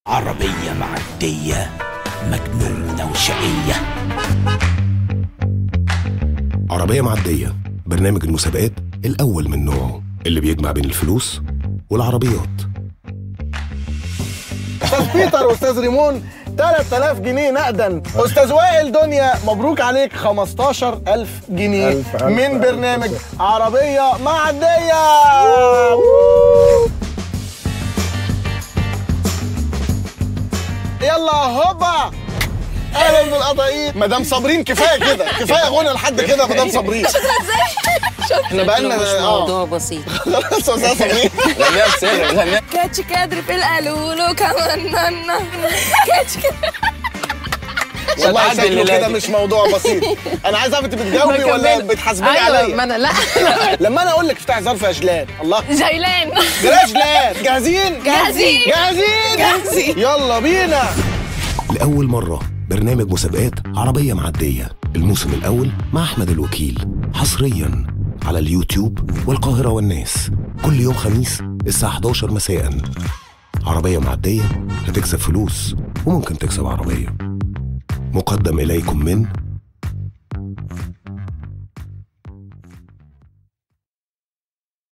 عربية معدية مجنونة وشقية عربية معدية برنامج المسابقات الأول من نوعه اللي بيجمع بين الفلوس والعربيات استاذ بيتر واستاذ ريمون 3000 جنيه نقدا استاذ وائل دنيا مبروك عليك 15000 جنيه ألف- ألف- من ألف برنامج شكر. عربيه معديه يلا هوبا اهلا بالقطايين مدام صابرين كفايه كده كفايه غنى لحد كده مدام صابرين احنا بقالنا مش اه موضوع بسيط خلاص يا أستاذ صابرين غنيها بسر غنيها كاتش كادر في القالولو كمان نانا كاتش كادر والله هتعدي شكله الليلة كده دي. مش موضوع بسيط انا عايز اعرف انت بتجاوبي ولا بتحاسبيني ايوه ما عليا انا لا لما انا اقول لك افتحي ظرف يا جلال الله جيلان بلاش جلال جاهزين جاهزين جاهزين جاهزين. يلا بينا لأول مرة برنامج مسابقات عربية معدية الموسم الأول مع أحمد الوكيل حصريا على اليوتيوب والقاهرة والناس كل يوم خميس الساعة 11 مساء عربية معدية هتكسب فلوس وممكن تكسب عربية مقدم إليكم من